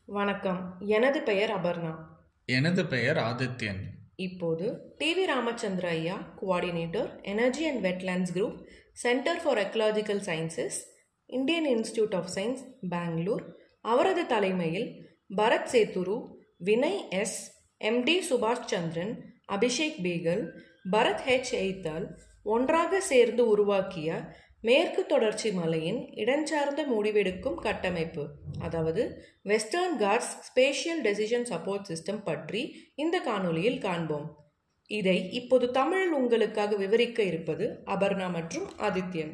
வணக்கம் எனது பெயர் அபர்ணா எனது பெயர் ஆதித்யன் இப்போது டிவி ராமச்சந்திர ஐயா coordinator energy and wetlands group centre for ecological sciences Indian institute of science Bangalore அவரது தலைமையில் Bharath Setturu Vinay S M D Subash Chandran Abhishek Baghel Bharath H Aithal ஒன்றாக சேர்ந்து உருவாக்கிய மேற்கு தொடர்ச்சி மலையின் இடஞ்சார்ந்த முடிவெடுக்கும் கட்டமைப்பு அதாவது western ghats spatial decision support system பற்றி இந்த காணொளியில் காண்போம் இதை இப்போது தமிழில் உங்களுக்காக விவரிக்க இருப்பது அபர்ணா மற்றும் ஆதித்யன்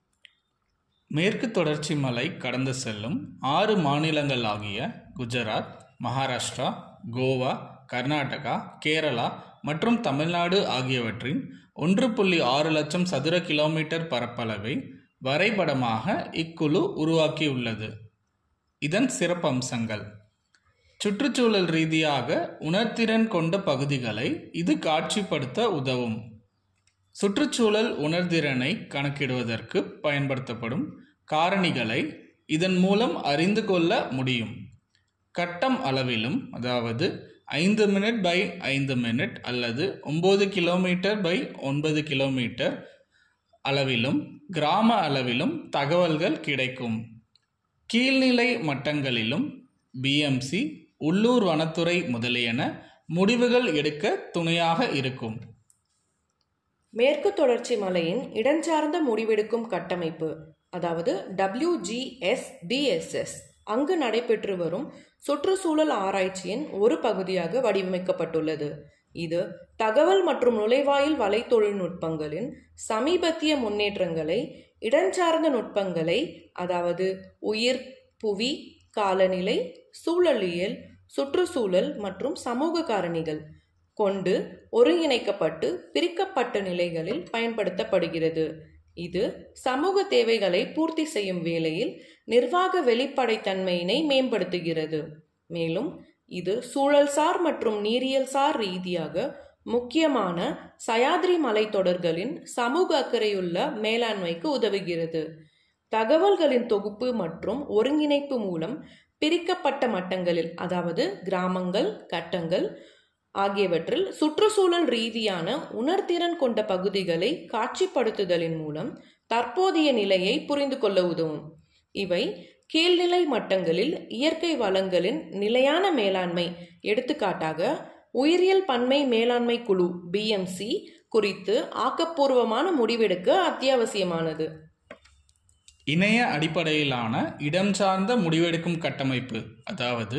மேற்கு தொடர்ச்சி மலை கடந்து செல்லும் ஆறு மாநிலங்கள் ஆகிய குஜராத் மகாராஷ்டிரா கோவா கர்நாடகா கேரளா மற்றும் தமிழ்நாடு ஆகியவற்றின் ஒன்று புள்ளி ஆறு லட்சம் சதுர கிலோமீட்டர் பரப்பளவை வரைபடமாக இக்குழு உருவாக்கியுள்ளது இதன் சிறப்பம்சங்கள் சுற்றுச்சூழல் ரீதியாக உணர்திறன் கொண்ட பகுதிகளை இது காட்சிப்படுத்த உதவும் சுற்றுச்சூழல் உணர்திறனை கணக்கிடுவதற்கு பயன்படுத்தப்படும் காரணிகளை இதன் மூலம் அறிந்து கொள்ள முடியும் கட்டம் அளவிலும் அதாவது ஐந்து மினிட் பை ஐந்து மினிட் அல்லது ஒம்பது கிலோமீட்டர் பை ஒன்பது கிலோமீட்டர் அளவிலும் கிராம அளவிலும் தகவல்கள் கிடைக்கும் கீழ்நிலை மட்டங்களிலும் பிஎம்சி உள்ளூர் வனத்துறை முதலியன முடிவுகள் எடுக்க துணையாக இருக்கும் மேற்கு தொடர்ச்சி மலையின் இடஞ்சார்ந்த முடிவெடுக்கும் கட்டமைப்பு அதாவது டபிள்யூஜிஎஸ்டிஎஸ்எஸ் அங்கு நடைபெற்று வரும் சுற்றுச்சூழல் ஆராய்ச்சியின் ஒரு பகுதியாக வடிவமைக்கப்பட்டுள்ளது இது தகவல் மற்றும் நுழைவாயில் வலை தொழில்நுட்பங்களின் சமீபத்திய முன்னேற்றங்களை இடஞ்சார்ந்த நுட்பங்களை அதாவது உயிர் புவி காலநிலை சூழலியல் சுற்றுச்சூழல் மற்றும் சமூக காரணிகள் கொண்டு ஒருங்கிணைக்கப்பட்டு பிரிக்கப்பட்ட நிலைகளில் பயன்படுத்தப்படுகிறது இது சமூக தேவைகளை பூர்த்தி செய்யும் வேளையில் நிர்வாக வெளிப்படைத்தன்மையினை மேம்படுத்துகிறது மேலும் இது சூழல்சார் மற்றும் நீரியல்சார் ரீதியாக முக்கியமான சயாத்ரி மலைத்தொடர்களின் சமூக அக்கறையுள்ள மேலாண்மைக்கு உதவுகிறது தகவல்களின் தொகுப்பு மற்றும் ஒருங்கிணைப்பு மூலம் பிரிக்கப்பட்ட மட்டங்களில் அதாவது கிராமங்கள் கட்டங்கள் ஆகியவற்றில் சுற்றுச்சூழல் ரீதியான உணர்திறன் கொண்ட பகுதிகளை காட்சிப்படுத்துதலின் மூலம் தற்போதைய நிலையை புரிந்து கொள்ள உதவும் இவை கீழ்நிலை மட்டங்களில் இயற்கை வளங்களின் நிலையான மேலாண்மை எடுத்துக்காட்டாக உயிரியல் பன்மை மேலாண்மை குழு பிஎம்சி குறித்து ஆக்கப்பூர்வமான முடிவெடுக்க அத்தியாவசியமானது இணைய அடிப்படையிலான இடம் சார்ந்த முடிவெடுக்கும் கட்டமைப்பு அதாவது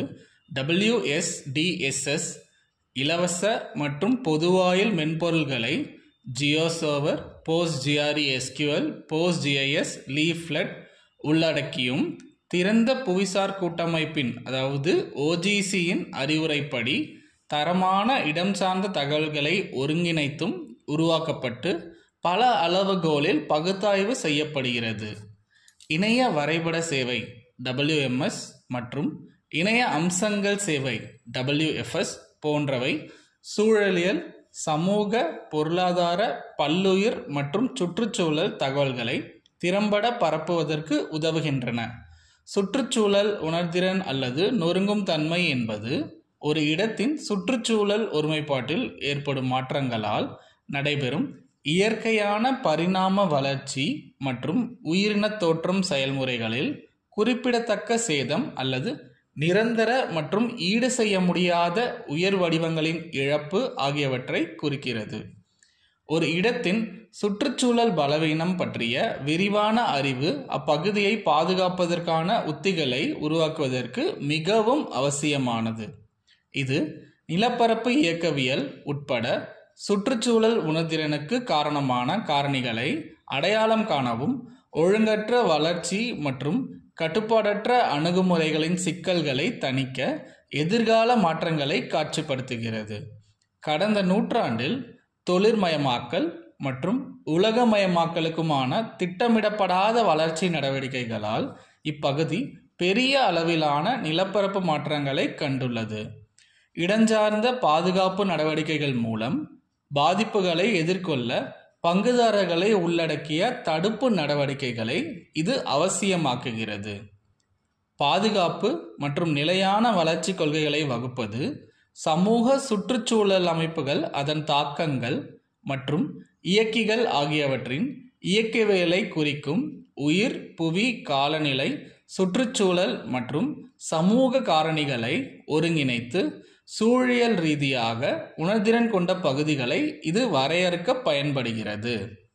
டபிள்யூஎஸ்டிஎஸ்எஸ் இலவச மற்றும் பொதுவாயில் மென்பொருள்களை GeoServer PostgreSQL PostGIS Leaflet உள்ளடக்கியும் திறந்த புவிசார் கூட்டமைப்பின் அதாவது ஓஜிசியின் அறிவுரைப்படி தரமான இடம் சார்ந்த தகவல்களை ஒருங்கிணைத்தும் உருவாக்கப்பட்டு பல அளவுகோலில் பகுத்தாய்வு செய்யப்படுகிறது இணைய வரைபட சேவை டபிள்யூஎம்எஸ் மற்றும் இணைய அம்சங்கள் சேவை டபிள்யூஎஃப்எஸ் போன்றவை சூழலியல் சமூக பொருளாதார பல்லுயிர் மற்றும் சுற்றுச்சூழல் தகவல்களை திறம்பட பரப்புவதற்கு உதவுகின்றன சுற்றுச்சூழல் உணர்திறன் அல்லது நொறுங்கும் தன்மை என்பது ஒரு இடத்தின் சுற்றுச்சூழல் ஒருமைப்பாட்டில் ஏற்படும் மாற்றங்களால் நடைபெறும் இயற்கையான பரிணாம வளர்ச்சி மற்றும் உயிரின தோற்றம் செயல்முறைகளில் குறிப்பிடத்தக்க சேதம் அல்லது நிரந்தர மற்றும் ஈடு செய்ய முடியாத உயர் வடிவங்களின் இழப்பு ஆகியவற்றை குறிக்கிறது ஒரு இடத்தின் சுற்றுச்சூழல் பலவீனம் பற்றிய விரிவான அறிவு அப்பகுதியை பாதுகாப்பதற்கான உத்திகளை உருவாக்குவதற்கு மிகவும் அவசியமானது இது நிலப்பரப்பு இயக்கவியல் உட்பட சுற்றுச்சூழல் உணர்திறனுக்கு காரணமான காரணிகளை அடையாளம் காணவும் ஒழுங்கற்ற வளர்ச்சி மற்றும் கட்டுப்பாடற்ற அணுகுமுறைகளின் சிக்கல்களை தணிக்க எதிர்கால மாற்றங்களை காட்சிப்படுத்துகிறது கடந்த நூற்றாண்டில் தொழிற்மயமாக்கல் மற்றும் உலகமயமாக்கலுக்குமான திட்டமிடப்படாத வளர்ச்சி நடவடிக்கைகளால் இப்பகுதி பெரிய அளவிலான நிலப்பரப்பு மாற்றங்களை கண்டுள்ளது இடஞ்சார்ந்த பாதுகாப்பு நடவடிக்கைகள் மூலம் பாதிப்புகளை எதிர்கொள்ள பங்குதாரர்களை உள்ளடக்கிய தடுப்பு நடவடிக்கைகளை இது அவசியமாக்குகிறது பாதுகாப்பு மற்றும் நிலையான வளர்ச்சி கொள்கைகளை வகுப்பது சமூக சுற்றுச்சூழல் அமைப்புகள் அதன் தாக்கங்கள் மற்றும் இயக்கிகள் ஆகியவற்றின் இயக்கவியலை குறிக்கும் உயிர் புவி காலநிலை சுற்றுச்சூழல் மற்றும் சமூக காரணிகளை ஒருங்கிணைத்து சூழியல் ரீதியாக உணர்திறன் கொண்ட பகுதிகளை இது வரையறுக்க பயன்படுகிறது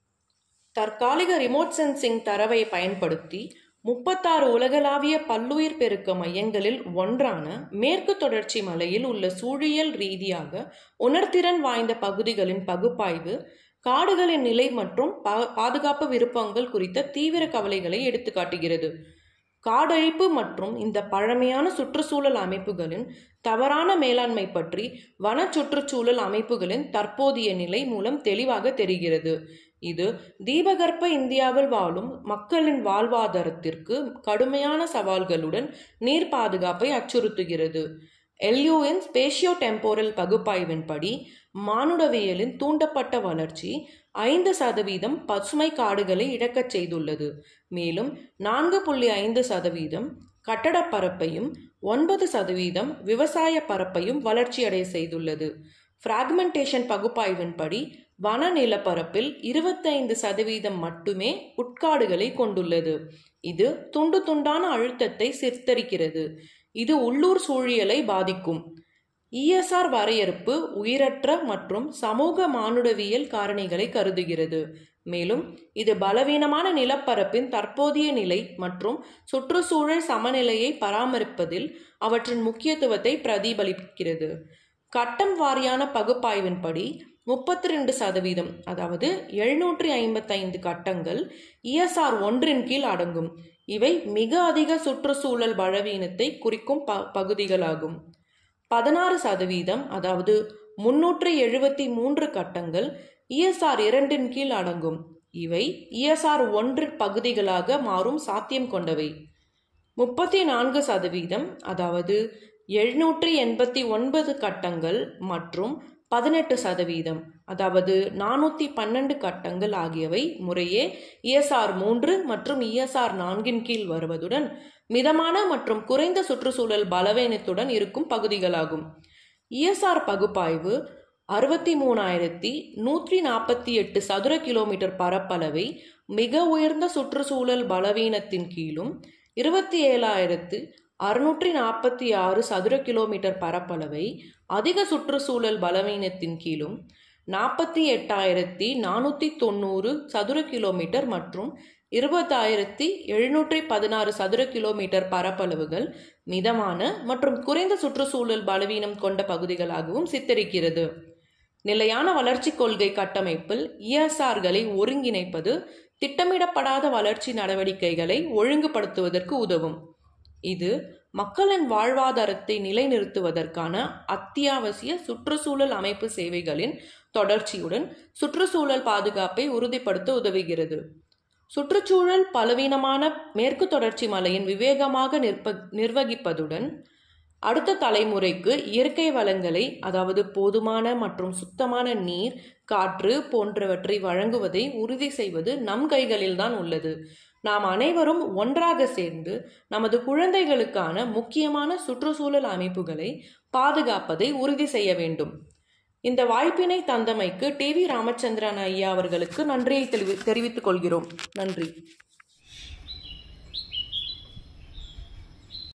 தற்காலிக ரிமோட் சென்சிங் தரவை பயன்படுத்தி முப்பத்தாறு உலகளாவிய பல்லுயிர் பெருக்க மையங்களில் ஒன்றான மேற்கு தொடர்ச்சி மலையில் உள்ள சூழியல் ரீதியாக உணர்திறன் வாய்ந்த பகுதிகளின் பகுப்பாய்வு காடுகளின் நிலை மற்றும் பா- பாதுகாப்பு விருப்பங்கள் குறித்த தீவிர கவலைகளை எடுத்துக்காட்டுகிறது காடழிப்பு மற்றும் இந்த பழமையான சுற்றுச்சூழல் அமைப்புகளின் தவறான மேலாண்மை பற்றி வன சுற்றுச்சூழல் அமைப்புகளின் தற்போதைய நிலை மூலம் தெளிவாக தெரிகிறது இது தீபகற்ப இந்தியாவில் வாழும் மக்களின் வாழ்வாதாரத்திற்கு கடுமையான சவால்களுடன் நீர் பாதுகாப்பை அச்சுறுத்துகிறது எல்யூஎன் ஸ்பேஷியோ டெம்போரல் பகுப்பாய்வின்படி மானுடவியலின் தூண்டப்பட்ட வளர்ச்சி ஐந்து சதவீதம் பசுமை காடுகளை இழக்கச் செய்துள்ளது மேலும் நான்கு புள்ளி ஐந்து சதவீதம் கட்டடப் பரப்பையும் ஒன்பது சதவீதம் விவசாய பரப்பையும் வளர்ச்சியடைய செய்துள்ளது பிராக்மெண்டேஷன் பகுப்பாய்வின்படி வன நிலப்பரப்பில் இருபத்தைந்து சதவீதம் மட்டுமே உட்காடுகளை கொண்டுள்ளது இது துண்டு துண்டான அழுத்தத்தை சித்தரிக்கிறது இது உள்ளூர் சூழியலை பாதிக்கும் இஎஸ்ஆர் வரையறுப்பு உயிரற்ற மற்றும் சமூக மானுடவியல் காரணிகளை கருதுகிறது மேலும் இது பலவீனமான நிலப்பரப்பின் தற்போதைய நிலை மற்றும் சுற்றுச்சூழல் சமநிலையை பராமரிப்பதில் அவற்றின் முக்கியத்துவத்தை பிரதிபலிக்கிறது கட்டம் வாரியான பகுப்பாய்வின்படி முப்பத்தி ரெண்டு சதவீதம் அதாவது எழுநூற்றி ஐம்பத்தைந்து கட்டங்கள் இஎஸ்ஆர் ஒன்றின் கீழ் அடங்கும் இவை மிக அதிக சுற்றுச்சூழல் பலவீனத்தை குறிக்கும் ப பகுதிகளாகும் பதினாறு சதவீதம் அதாவது முன்னூற்று எழுபத்தி மூன்று கட்டங்கள் இஎஸ்ஆர் இரண்டின் கீழ் அடங்கும் இவை இஎஸ்ஆர் ஒன்று பகுதிகளாக மாறும் சாத்தியம் கொண்டவை முப்பத்தி நான்கு சதவீதம் அதாவது எழுநூற்றி எண்பத்தி ஒன்பது கட்டங்கள் மற்றும் பதினெட்டு சதவீதம் அதாவது நானூற்றி பன்னெண்டு கட்டங்கள் ஆகியவை முறையே இஎஸ்ஆர் மூன்று மற்றும் இஎஸ்ஆர் நான்கின் கீழ் வருவதுடன் மிதமான மற்றும் குறைந்த சுற்றுச்சூழல் பலவீனத்துடன் இருக்கும் பகுதிகளாகும் இஎஸ்ஆர் பகுப்பாய்வு அறுபத்தி மூணாயிரத்தி நூற்றி நாற்பத்தி எட்டு சதுர கிலோமீட்டர் பரப்பளவை மிக உயர்ந்த சுற்றுச்சூழல் பலவீனத்தின் கீழும் இருபத்தி ஏழாயிரத்து அறுநூற்றி நாற்பத்தி ஆறு சதுர கிலோமீட்டர் பரப்பளவை அதிக சுற்றுச்சூழல் பலவீனத்தின் கீழும் நாற்பத்தி எட்டாயிரத்தி நானூற்றி தொண்ணூறு சதுர கிலோமீட்டர் மற்றும் இருபத்தாயிரத்தி எழுநூற்றி பதினாறு சதுர கிலோமீட்டர் பரப்பளவுகள் மிதமான மற்றும் குறைந்த சுற்றுச்சூழல் பலவீனம் கொண்ட பகுதிகளாகவும் சித்தரிக்கிறது நிலையான வளர்ச்சி கொள்கை கட்டமைப்பில் இஎஸ்ஆர்களை ஒருங்கிணைப்பது திட்டமிடப்படாத வளர்ச்சி நடவடிக்கைகளை ஒழுங்குபடுத்துவதற்கு உதவும் இது மக்களின் வாழ்வாதாரத்தை நிலைநிறுத்துவதற்கான அத்தியாவசிய சுற்றுச்சூழல் அமைப்பு சேவைகளின் தொடர்ச்சியுடன் சுற்றுச்சூழல் பாதுகாப்பை உறுதிப்படுத்த உதவுகிறது சுற்றுச்சூழல் பலவீனமான மேற்கு தொடர்ச்சி மலையின் விவேகமாக நிற்ப நிர்வகிப்பதுடன் அடுத்த தலைமுறைக்கு இயற்கை வளங்களை அதாவது போதுமான மற்றும் சுத்தமான நீர் காற்று போன்றவற்றை வழங்குவதை உறுதி செய்வது நம் கைகளில்தான் உள்ளது நாம் அனைவரும் ஒன்றாக சேர்ந்து நமது குழந்தைகளுக்கான முக்கியமான சுற்றுச்சூழல் அமைப்புகளை பாதுகாப்பதை உறுதி செய்ய வேண்டும் இந்த வாய்ப்பினை தந்தமைக்கு டி வி ராமச்சந்திரன் ஐயா அவர்களுக்கு நன்றியை தெரிவி தெரிவித்துக் கொள்கிறோம் நன்றி